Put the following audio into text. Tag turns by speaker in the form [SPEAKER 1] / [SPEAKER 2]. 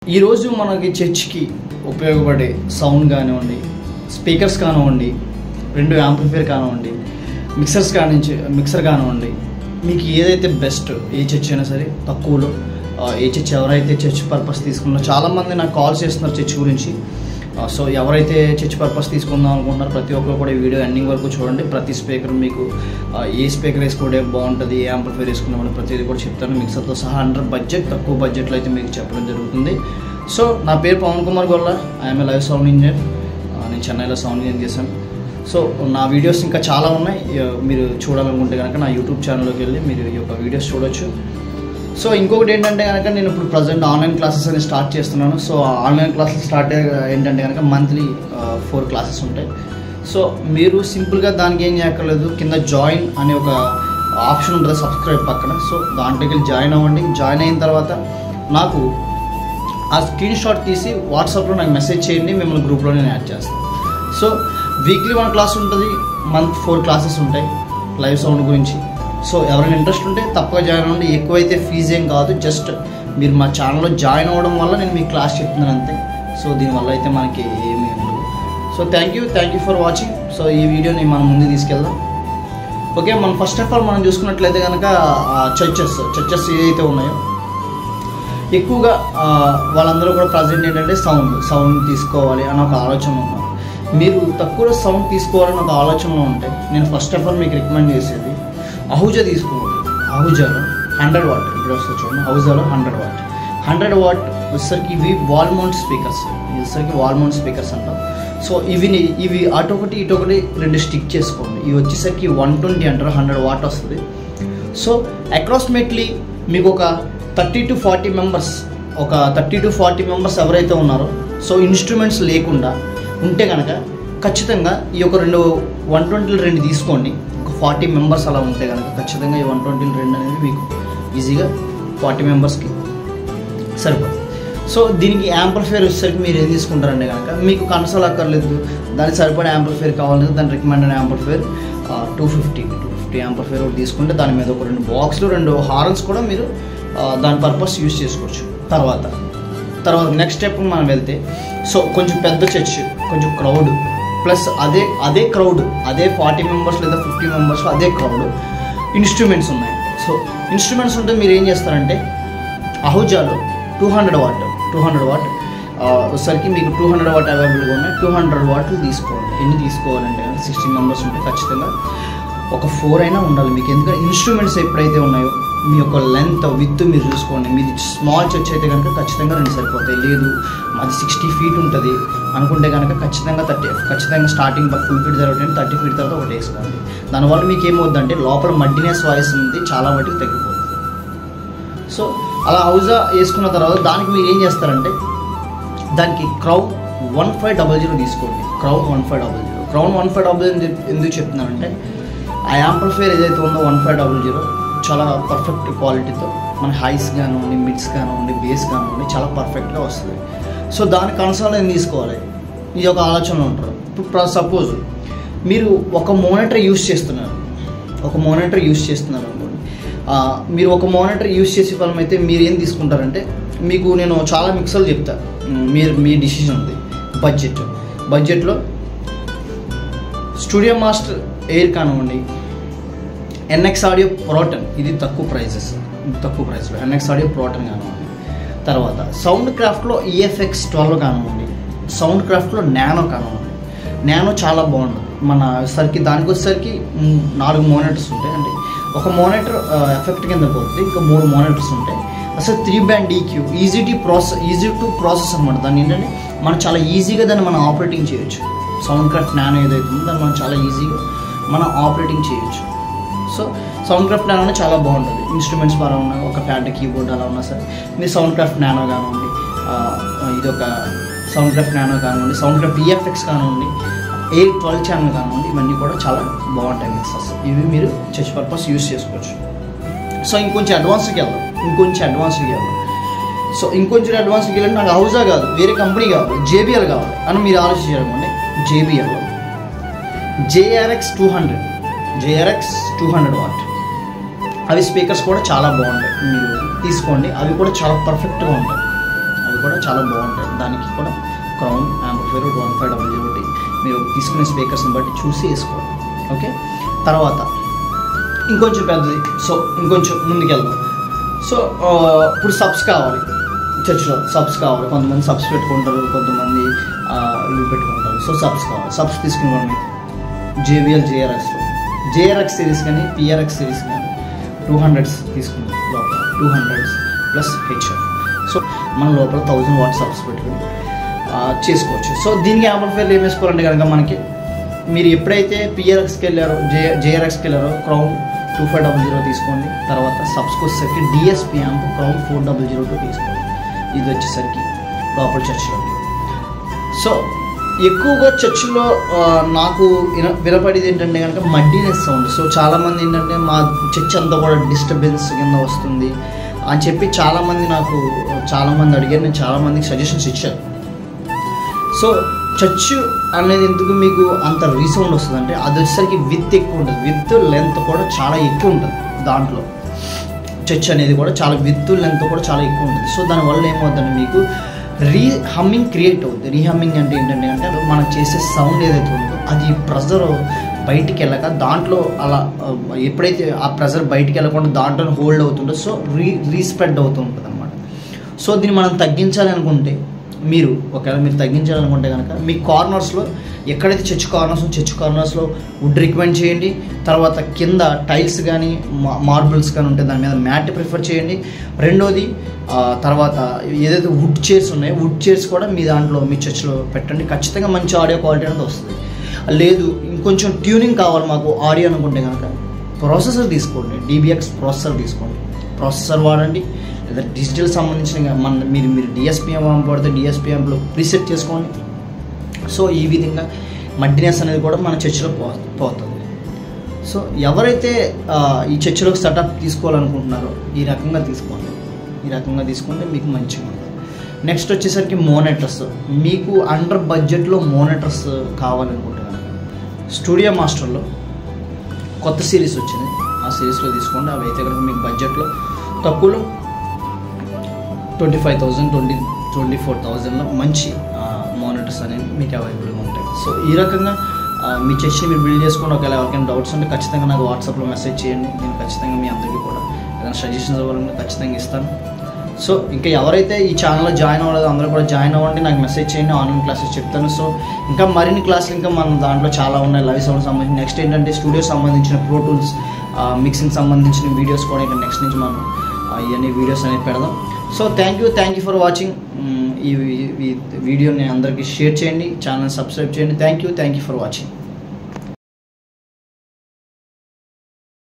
[SPEAKER 1] ఈరోజు మనకి చర్చ్కి ఉపయోగపడే సౌండ్ కానివ్వండి స్పీకర్స్ కానివ్వండి రెండు యాంప్లిఫైర్ కానివ్వండి మిక్సర్స్ కానించి మిక్సర్ కానివ్వండి మీకు ఏదైతే బెస్ట్ ఏ చర్చ్ అయినా సరే తక్కువలో ఆ, ఏ చర్చ్ ఎవరైతే చర్చ్ పర్పస్ తీసుకున్నారో చాలామంది నాకు కాల్ చేస్తున్నారు చర్చ్ గురించి ఆ, సో ఎవరైతే చర్చ్ పర్పస్ తీసుకుందాం అనుకుంటున్నారో ప్రతి ఒక్కరు కూడా ఈ వీడియో ఎండింగ్ వరకు చూడండి ప్రతి స్పీకర్ మీకు ఆ, ఏ స్పీకర్ వేసుకుంటే బాగుంటుంది ఏ యాంప్లిఫైర్ వేసుకున్నామని ప్రతిదీ కూడా చెప్తాను మిక్సర్తో సహా అండర్ బడ్జెట్ తక్కువ బడ్జెట్లో అయితే మీకు చెప్పడం జరుగుతుంది సో నా పేరు పవన్ కుమార్ గొల్ల ఐఎమ్ లైవ్ సౌండ్ ఇంజనీర్ నేను చెన్నైలో సౌండ్ ఇంజనీర్ చేశాను సో నా వీడియోస్ ఇంకా చాలా ఉన్నాయి ఇక మీరు చూడాలనుకుంటే కనుక నా యూట్యూబ్ ఛానల్లోకి వెళ్ళి మీరు ఈ యొక్క వీడియోస్ చూడొచ్చు సో ఇంకొకటి ఏంటంటే కనుక నేను ఇప్పుడు ప్రజెంట్ ఆన్లైన్ క్లాసెస్ అని స్టార్ట్ చేస్తున్నాను సో ఆ ఆన్లైన్ క్లాసెస్ స్టార్ట్ ఏంటంటే కనుక మంత్లీ ఫోర్ క్లాసెస్ ఉంటాయి సో మీరు సింపుల్గా దానికి ఏం చేయక్కర్లేదు కింద జాయిన్ అనే ఒక ఆప్షన్ ఉంటుంది సబ్స్క్రైబ్ పక్కన సో దాంట్లోకి వెళ్ళి జాయిన్ అవ్వండి జాయిన్ అయిన తర్వాత నాకు ఆ స్క్రీన్ షాట్ తీసి వాట్సాప్లో నాకు మెసేజ్ చేయండి మిమ్మల్ని గ్రూప్లో నేను యాడ్ చేస్తాను సో వీక్లీ వన్ క్లాస్ ఉంటుంది మంత్ ఫోర్ క్లాసెస్ ఉంటాయి లైవ్ సౌండ్ గురించి సో ఎవరైనా ఇంట్రెస్ట్ ఉంటే తప్పగా జాయిన్ అవ్వండి ఎక్కువైతే ఫీజు ఏం కాదు జస్ట్ మీరు మా ఛానల్లో జాయిన్ అవ్వడం వల్ల నేను మీకు క్లాస్ చెప్తున్నాను అంతే సో దీనివల్ల అయితే మనకి ఏమీ ఉండదు so thank you thank you for watching so ఈ వీడియోని మనం ముందు తీసుకెళ్దాం ఓకే మనం ఫస్ట్ ఆఫ్ ఆల్ మనం చూసుకున్నట్లయితే కనుక చర్చెస్ చర్చెస్ ఏదైతే ఉన్నాయో ఎక్కువగా ఆ, వాళ్ళందరూ కూడా ప్రజెంట్ ఏంటంటే సౌండ్ సౌండ్ తీసుకోవాలి అని ఒక ఆలోచన ఉన్నారు మీరు తక్కువ సౌండ్ తీసుకోవాలని ఒక ఆలోచనలో ఉంటే నేను ఫస్ట్ ఆఫ్ ఆల్ మీకు రికమెండ్ చేసేది అహుజా తీసుకోవాలి అహుజాలో హండ్రెడ్ వాట్ ఇక్కడ వస్తుంది చూడండి అహుజాలో హండ్రెడ్ వాట్ హండ్రెడ్ వాట్ వచ్చేసరికి ఇవి వాల్ మౌంట్ స్పీకర్స్ ఇది వచ్చేసరికి వాల్ మౌంట్ స్పీకర్స్ అంటాం సో ఇవి ఇవి అటొకటి ఇటొకటి రెండు స్టిక్ చేసుకోండి ఇవి వచ్చేసరికి వన్ ట్వంటీ అంటారు హండ్రెడ్ వాట్ వస్తుంది సో అక్రాక్సిమేట్లీ మీకు ఒక థర్టీ టు ఫార్టీ మెంబర్స్ ఒక థర్టీ టు ఫార్టీ మెంబర్స్ ఎవరైతే ఉన్నారో సో ఇన్స్ట్రుమెంట్స్ లేకుండా ఉంటే కనుక ఖచ్చితంగా ఈ యొక్క రెండు వన్ ట్వంటీలు రెండు తీసుకోండి ఒక ఫార్టీ మెంబర్స్ అలా ఉంటే కనుక ఖచ్చితంగా ఈ వన్ ట్వంటీలు రెండు అనేది మీకు ఈజీగా ఫార్టీ మెంబర్స్కి సరిపోతుంది సో దీనికి యాంప్లిఫైర్ వచ్చేసరికి మీరు ఏం తీసుకుంటారంటే కనుక మీకు కన్సోల్ అక్కర్లేదు దానికి సరిపడే యాంప్లిఫైర్ కావాలంటే దాని recommended amplifier two fifty two fifty amplifier ఒకటి తీసుకుంటే దాని మీద ఒక రెండు బాక్స్లు రెండు హార్న్స్ కూడా మీరు ఆ, దాని పర్పస్ యూస్ చేసుకోవచ్చు తర్వాత తర్వాత నెక్స్ట్ స్టెప్ మనం వెళ్తే సో కొంచెం పెద్ద చర్చ్ కొంచెం క్రౌడ్ ప్లస్ అదే అదే క్రౌడ్ అదే ఫార్టీ మెంబర్స్ లేదా ఫిఫ్టీ మెంబర్స్ అదే క్రౌడ్ ఇన్స్ట్రుమెంట్స్ ఉన్నాయి సో ఇన్స్ట్రుమెంట్స్ ఉంటే మీరు ఏం చేస్తారంటే అహుజాలో two hundred watt two hundred watt వచ్చేసరికి మీకు టూ హండ్రెడ్ వాట్ అవైలబుల్గా ఉన్నాయి టూ హండ్రెడ్ వాట్లు తీసుకోవాలి ఎన్ని తీసుకోవాలంటే సిక్స్టీన్ మెంబర్స్ ఉంటే ఖచ్చితంగా ఒక ఫోర్ అయినా ఉండాలి మీకు ఎందుకంటే ఇన్స్ట్రుమెంట్స్ ఎప్పుడైతే ఉన్నాయో మీ యొక్క లెంత్ విత్ మీరు చూసుకోండి మీది స్మాల్ చర్చ్ అయితే కనుక ఖచ్చితంగా రెండు సరిపోతాయి లేదు మాది సిక్స్టీ ఫీట్ ఉంటుంది అనుకుంటే కనుక ఖచ్చితంగా థర్టీ ఖచ్చితంగా స్టార్టింగ్ ఫుల్ ఫీట్ తర్వాత థర్టీ ఫీట్ తర్వాత ఒకటి వేసుకోండి దానివల్ల మీకు ఏమవుద్దంటే లోపల మడ్డినెస్ వాయిస్ ఉంది చాలా మటుకు తగ్గిపోతుంది సో అలా హౌజా వేసుకున్న తర్వాత దానికి మీరు ఏం చేస్తారంటే దానికి Crown one five double zero తీసుకోండి Crown one five double zero Crown one five double zero ఎందుకు చెప్తున్నానంటే ఆ యాంప్లిఫైర్ ఏదైతే ఉందో వన్ ఫైవ్ డబల్ జీరో చాలా పర్ఫెక్ట్ క్వాలిటీతో మన హైస్ కానివ్వండి మిడ్స్ కానివ్వండి బేస్ కానివ్వండి చాలా పర్ఫెక్ట్గా వస్తుంది సో దాని కన్సోల్ ఏం తీసుకోవాలి ఇది ఒక ఆలోచన ఉంటారు ఇప్పుడు సపోజ్ మీరు ఒక మోనిటర్ యూస్ చేస్తున్నారు ఒక మోనిటర్ యూస్ చేస్తున్నారు అనుకోండి ఆ, మీరు ఒక మోనిటర్ యూస్ చేసే ఫలం అయితే మీరు ఏం తీసుకుంటారంటే మీకు నేను చాలా మిక్సర్లు చెప్తా ఉమ్, మీరు మీ డిసిషన్ ఉంది బడ్జెట్ బడ్జెట్లో స్టూడియో మాస్టర్ ఎయిర్ కానివ్వండి ఎన్ఎక్స్ ఆడియో ప్రోటన్ ఇది తక్కువ ప్రైజెస్ తక్కువ ప్రైస్లో ఎన్ఎక్స్ ఆడియో ప్రోటన్ కానివ్వండి తర్వాత సౌండ్ క్రాఫ్ట్లో ఈఎఫ్ఎక్స్ ట్వెల్వ్ కానివ్వండి సౌండ్ క్రాఫ్ట్లో నానో కానివ్వండి నానో చాలా బాగుంటుంది మన సరికి దానికి వచ్చేసరికి మ్, నాలుగు మోనిటర్స్ ఉంటాయి అంటే ఒక మోనిటర్ ఎఫెక్ట్ కింద పోతుంది ఇంకా మూడు మోనిటర్స్ ఉంటాయి అసలు three band EQ easy to process easy to process అనమాట దాన్ని ఏంటంటే మనం చాలా ఈజీగా దాన్ని మనం ఆపరేటింగ్ చేయొచ్చు సౌండ్ క్రాఫ్ట్ నానో ఏదైతే ఉందో దాన్ని మనం చాలా ఈజీగా మనం ఆపరేటింగ్ చేయొచ్చు సో సౌండ్ క్రాఫ్ట్ నానో చాలా బాగుంటుంది ఇన్స్ట్రుమెంట్స్ బాగా ఉన్నా ఒక ప్యాడ్ కీబోర్డ్ అలా ఉన్నా సరే మీరు సౌండ్ క్రాఫ్ట్ నానో కానివ్వండి ఆ, ఇది ఒక సౌండ్ క్రాఫ్ట్ నానో కానివ్వండి సౌండ్ క్రాఫ్ట్ ఈఎఫ్ఎక్స్ కానివ్వండి ఏ ట్వెల్వ్ ఛానల్ కానివ్వండి ఇవన్నీ కూడా చాలా బాగుంటాయి మిక్సర్స్ ఇవి మీరు చర్చ్ పర్పస్ యూస్ చేసుకోవచ్చు సో ఇంకొంచెం అడ్వాన్స్కి వెళ్దాం ఇంకొంచెం అడ్వాన్స్కి వెళ్దాం సో ఇంకొంచెం అడ్వాన్స్కి వెళ్ళండి నాకు హౌజా కాదు వేరే కంపెనీ కావాలి జేబిఎల్ కావాలి అని మీరు ఆలోచించారనుకోండి JBL JRX two hundred JRX two hundred watt అవి స్పీకర్స్ కూడా చాలా బాగుంటాయి మీరు తీసుకోండి అవి కూడా చాలా పర్ఫెక్ట్గా ఉంటాయి అవి కూడా చాలా బాగుంటాయి దానికి కూడా Crown amplifier one five double zero మీరు తీసుకునే స్పీకర్స్ని బట్టి చూసి వేసుకోవాలి ఓకే తర్వాత ఇంకొంచెం పెద్దది సో ఇంకొంచెం ముందుకెళ్దాం సో ఆ, ఇప్పుడు సబ్స్ కావాలి చర్చ్లో సబ్స్ కావాలి కొంతమంది సబ్స్ పెట్టుకుంటారు కొంతమంది ఆ, ఇవి పెట్టుకుంటారు సో సబ్స్ కావాలి సబ్స్ తీసుకుని మీకు జేవిఎల్ జేఆర్ఎక్స్లో జేఆర్ఎక్స్ సిరీస్ కానీ పిఆర్ఎక్స్ సిరీస్ కానీ టూ హండ్రెడ్స్ తీసుకుంది లోపల two hundreds plus HF so మన లోపల థౌజండ్ వాట్ సబ్స్ పెట్టుకుని ఆ, చేసుకోవచ్చు సో దీనికి యాంప్లిఫైర్లు ఏం వేసుకోవాలంటే కనుక మనకి మీరు ఎప్పుడైతే పిఆర్ఎక్స్కి వెళ్ళారో జే జేఆర్ఎక్స్కి వెళ్ళారో Crown two five double zero తీసుకోండి తర్వాత సబ్స్కి వచ్చేసరికి DSP amp Crown four double zero two తీసుకోండి ఇది వచ్చేసరికి లోపల చర్చిలోకి సో ఎక్కువగా చర్చిలో ఆ, నాకు విన వినపడేది ఏంటంటే కనుక మడ్డినెస్ సౌండ్ సో చాలామంది ఏంటంటే మా చర్చ్ అంతా కూడా డిస్టర్బెన్స్ కింద వస్తుంది అని చెప్పి చాలామంది నాకు చాలామంది అడిగారు నేను చాలామందికి సజెషన్స్ ఇచ్చాను సో చర్చ్ అనేది ఎందుకు మీకు అంత రీసౌండ్ వస్తుంది అంటే అది వచ్చేసరికి విత్ ఎక్కువ ఉంటుంది విత్ లెంత్ కూడా చాలా ఎక్కువ ఉంటుంది దాంట్లో చర్చ్ అనేది కూడా చాలా విత్ లెంత్ కూడా చాలా ఎక్కువ ఉంటుంది సో దానివల్ల ఏమవుతుందంటే మీకు రీ హమ్మింగ్ క్రియేట్ అవుతుంది రీ హమ్మింగ్ అంటే ఏంటంటే అంటే అది మనం చేసే సౌండ్ ఏదైతే ఉందో అది ప్రెజర్ బయటికి వెళ్ళక దాంట్లో అలా ఆ, ఎప్పుడైతే ఆ ప్రెజర్ బయటికి వెళ్ళకుండా దాంట్లో హోల్డ్ అవుతుందో సో రీ రీస్ప్రెడ్ అవుతూ ఉంటుంది అనమాట సో దీన్ని మనం తగ్గించాలి అనుకుంటే మీరు ఒకవేళ మీరు తగ్గించాలనుకుంటే కనుక మీ కార్నర్స్లో ఎక్కడైతే చర్చ్ కార్నర్స్ చర్చ్ కార్నర్స్లో వుడ్ రికమెండ్ చేయండి తర్వాత కింద టైల్స్ కానీ మార్బుల్స్ కానీ ఉంటే దాని మీద మ్యాట్ ప్రిఫర్ చేయండి రెండోది ఆ, తర్వాత ఏదైతే వుడ్ చైర్స్ ఉన్నాయో వుడ్ చైర్స్ కూడా మీ దాంట్లో మీ చర్చ్లో పెట్టండి ఖచ్చితంగా మంచి ఆడియో క్వాలిటీ అనేది వస్తుంది లేదు ఇంకొంచెం ట్యూనింగ్ కావాలి మాకు ఆడియో అనుకుంటే కనుక ప్రాసెసర్ తీసుకోండి డీబీఎక్స్ ప్రాసెసర్ తీసుకోండి ప్రాసెసర్ వాడండి లేదా డిజిటల్ సంబంధించిన మన మీరు మీరు డిఎస్పిఎం పడితే డిఎస్పిఎంలో ప్రీసెట్ చేసుకోండి సో ఈ విధంగా మడ్డినెస్ అనేది కూడా మన చర్చిలో పో పోతుంది సో ఎవరైతే ఆ, ఈ చర్చిలోకి సెటప్ తీసుకోవాలనుకుంటున్నారో ఈ రకంగా తీసుకోండి ఈ రకంగా తీసుకుంటే మీకు మంచిగా ఉంటుంది నెక్స్ట్ వచ్చేసరికి మోనిటర్స్ మీకు అండర్ బడ్జెట్లో మోనిటర్స్ కావాలనుకుంటున్నాను స్టూడియో మాస్టర్లో కొత్త సిరీస్ వచ్చింది ఆ సిరీస్లో తీసుకోండి అవి అయితే కనుక మీకు బడ్జెట్లో తక్కువలో twenty five thousand twenty twenty four థౌజండ్లో మంచి మానిటర్స్ అనేవి మీకు అవైలబుల్గా ఉంటాయి సో ఈ రకంగా ఆ, మీ చర్చిని మీరు బిల్డ్ చేసుకుని ఒకవేళ ఎవరికైనా డౌట్స్ ఉంటే ఖచ్చితంగా నాకు వాట్సాప్లో మెసేజ్ చేయండి నేను ఖచ్చితంగా మీ అందరికీ కూడా ఏదైనా సజెషన్స్ ఇవ్వాలంటే ఖచ్చితంగా ఇస్తాను సో ఇంకా ఎవరైతే ఈ ఛానల్లో జాయిన్ అవ్వలేదో అందరూ కూడా జాయిన్ అవ్వండి నాకు మెసేజ్ చేయండి ఆన్లైన్ క్లాసెస్ చెప్తాను సో ఇంకా మరిన్ని క్లాసులు ఇంకా మన దాంట్లో చాలా ఉన్నాయి లైవ్ సౌండ్ సంబంధించి నెక్స్ట్ ఏంటంటే స్టూడియో సంబంధించిన ప్రో టూల్స్ మిక్సింగ్ సంబంధించిన వీడియోస్ కూడా ఇంకా నెక్స్ట్ నుంచి మనం ఆ, ఇవన్నీ వీడియోస్ అనేది పెడదాం so thank you thank you for watching ఈ ఈ వీడియోని అందరికీ షేర్ చేయండి ఛానల్ సబ్స్క్రైబ్ చేయండి thank you thank you for watching